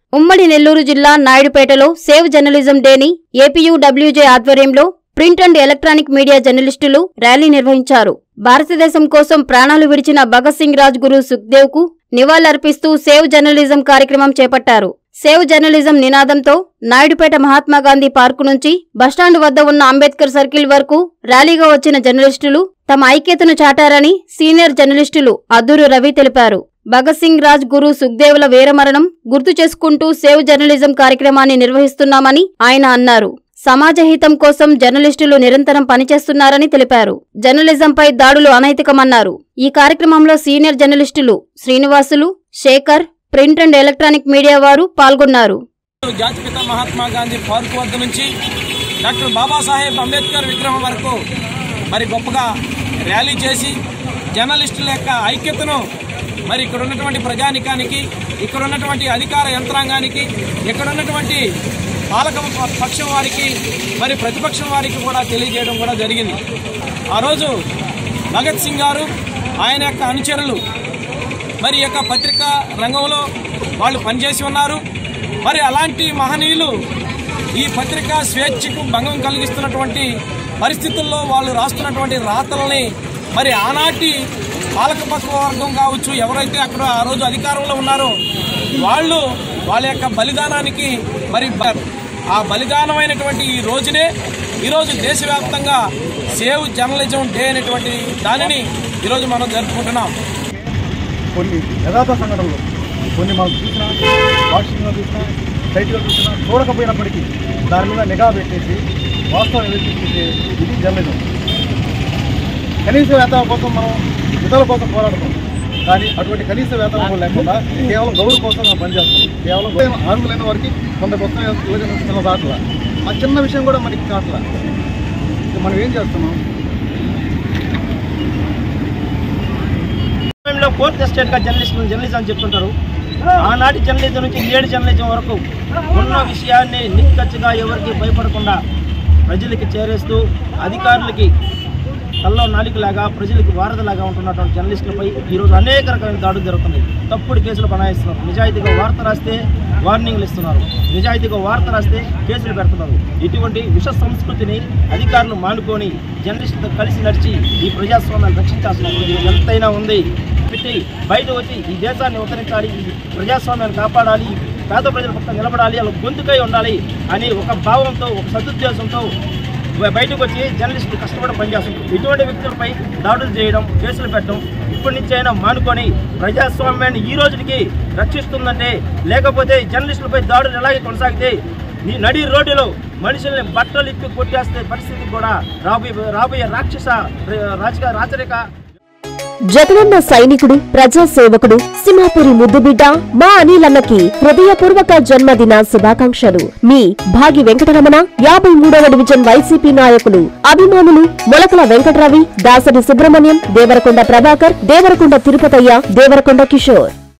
ఉమ్మడి నెల్లూరు జిల్లా నాయుడుపేటలో సేవ్ జర్నలిజం డేని ఏపీయూడబ్ల్యూజే ఆధ్వర్యంలో ప్రింట్ అండ్ ఎలక్ట్రానిక్ మీడియా జర్నలిస్టులు ర్యాలీ నిర్వహించారు భారతదేశం కోసం ప్రాణాలు విడిచిన భగత్ సింగ్ రాజ్ గురు సుఖ్దేవ్ కు నివాళులర్పిస్తూ సేవ్ జర్నలిజం కార్యక్రమం చేపట్టారు సేవ్ జర్నలిజం నినాదంతో నాయుడుపేట మహాత్మాగాంధీ పార్కు నుంచి బస్టాండ్ వద్ద ఉన్న అంబేద్కర్ సర్కిల్ వరకు ర్యాలీగా వచ్చిన జర్నలిస్టులు తమ ఐక్యతను చాటారని సీనియర్ జర్నలిస్టులు అద్దూరు రవి తెలిపారు భగత్ సింగ్ రాజ్ గురు సుఖ్దేవుల వీరమరణం గుర్తు చేసుకుంటూ సేవ్ జర్నలిజం కార్యక్రమాన్ని నిర్వహిస్తున్నామని ఆయన అన్నారు సమాజ హితం కోసం జర్నలిస్టులు నిరంతరం పనిచేస్తున్నారని తెలిపారు జర్నలిజంపై దాడులు అనైతికమన్నారు ఈ కార్యక్రమంలో సీనియర్ జర్నలిస్టులు Srinivasulu Sekhar print and electronic media వారు పాల్గొన్నారు జాతిపిత మహాత్మా గాంధీ పార్క్ వద్ద నుంచి డాక్టర్ బాబాసాహెబ్ అంబేద్కర్ విగ్రహం వరకు మరి గొప్పగా ర్యాలీ చేసి జర్నలిస్టుల యొక్క ఐక్యతను మరి ఇక్కడ ఉన్నటువంటి ప్రజానికానికి ఇక్కడ ఉన్నటువంటి అధికార యంత్రాంగానికి ఇక్కడ ఉన్నటువంటి పాలక పక్షం వారికి మరి ప్రతిపక్షం వారికి కూడా తెలియజేయడం కూడా జరిగింది ఆ రోజు భగత్ సింగ్ గారు ఆయన యొక్క అనుచరులు మరి ఈ యొక్క పత్రికా రంగంలో వాళ్ళు పనిచేసి ఉన్నారు మరి అలాంటి మహనీయులు ఈ పత్రికా స్వేచ్ఛకు భంగం కలిగిస్తున్నటువంటి పరిస్థితుల్లో వాళ్ళు రాస్తున్నటువంటి రాతల్ని మరి ఆనాటి పాలకపక్ష వర్గం కావచ్చు ఎవరైతే అక్కడ ఆ రోజు అధికారంలో ఉన్నారో వాళ్ళు వాళ్ళ యొక్క బలిదానానికి మరి బ- ఆ బలిదానమైనటువంటి ఈ రోజునే ఈరోజు దేశవ్యాప్తంగా సేవ్ జర్నలిజం డే అనేటువంటి దానిని ఈరోజు మనం జరుపుకుంటున్నాం కొన్ని యథార్థ సంఘటనలు కొన్ని మనం చూసినా వాట్సాప్లో చూసినా సైట్లో చూసినా చూడకపోయినప్పటికీ దాని మీద నిఘా పెట్టేసి వాస్తవం వెలికించే ఇది జర్నలిజం కనీస వేతనం కోసం మనం ఇతరుల కోసం పోరాడతాం కానీ అటువంటి కనీస వేతనం లేకుండా కేవలం గౌరవ కోసం మనం పనిచేస్తాం కేవలం ఆరుగులైన వారికి కొంత కోసం యువజన చిన్న దాటల ఆ చిన్న విషయం కూడా మనకి కాట్ల మనం ఏం చేస్తున్నాం సమయంలో ఫోర్త్ ఎస్టేట్ గా జర్నలిస్ట్ జర్నలిజం అని చెప్తుంటారు ఆనాటి జర్నలిజం నుంచి నేడు జర్నలిజం వరకు ఉన్న విషయాన్ని నిక్కచ్చిగా ఎవరికి భయపడకుండా ప్రజలకి చేరేస్తూ అధికారులకి తల్లో నాలికలాగా ప్రజలకు వారధలాగా ఉంటున్నటువంటి జర్నలిస్టులపై ఈరోజు అనేక రకమైన దాడులు జరుగుతున్నాయి తప్పుడు కేసులు బనాయిస్తున్నారు నిజాయితీగా వార్త రాస్తే వార్నింగ్లు ఇస్తున్నారు నిజాయితీగా వార్త రాస్తే కేసులు పెడుతున్నారు ఇటువంటి విష సంస్కృతిని అధికారులు మానుకొని జర్నలిస్టులతో కలిసి నడిచి ఈ ప్రజాస్వామ్యాన్ని రక్షించాల్సిన అవసరం ఎంతైనా ఉంది పెట్టి బయట వచ్చి ఈ దేశాన్ని ఉద్ధరించాలి ఈ ప్రజాస్వామ్యాన్ని కాపాడాలి ఈ పేద ప్రజల పక్కన నిలబడాలి అలా గొంతుకై ఉండాలి అని ఒక భావంతో ఒక సదుద్దేశంతో బయటకు వచ్చి జర్నలిస్టులు కష్టపడి పనిచేస్తుంటారు ఇటువంటి వ్యక్తులపై దాడులు చేయడం కేసులు పెట్టడం ఇప్పటి నుంచి అయినా మానుకొని ప్రజాస్వామ్యాన్ని ఈ రోజుకి రక్షిస్తుందంటే లేకపోతే జర్నలిస్టులపై దాడులు ఎలాగే కొనసాగితే నీ నడి రోడ్డులో మనుషుల్ని బట్టలు ఇప్పి కొట్టేస్తే పరిస్థితి కూడా రాబోయే రాబోయే రాక్షస రాజకీయ రాచరిక జగనన్న సైనికుడు ప్రజా సేవకుడు సింహాపురి ముద్దుబిడ్డ మా అనిలన్నకి హృదయపూర్వక జన్మదిన శుభాకాంక్షలు మీ భాగి వెంకటరమణ యాభై మూడవ డివిజన్ వైసీపీ నాయకులు అభిమానులు మొలకల వెంకటరవి దాసరి సుబ్రహ్మణ్యం దేవరకొండ ప్రభాకర్ దేవరకొండ తిరుపతయ్య దేవరకొండ కిషోర్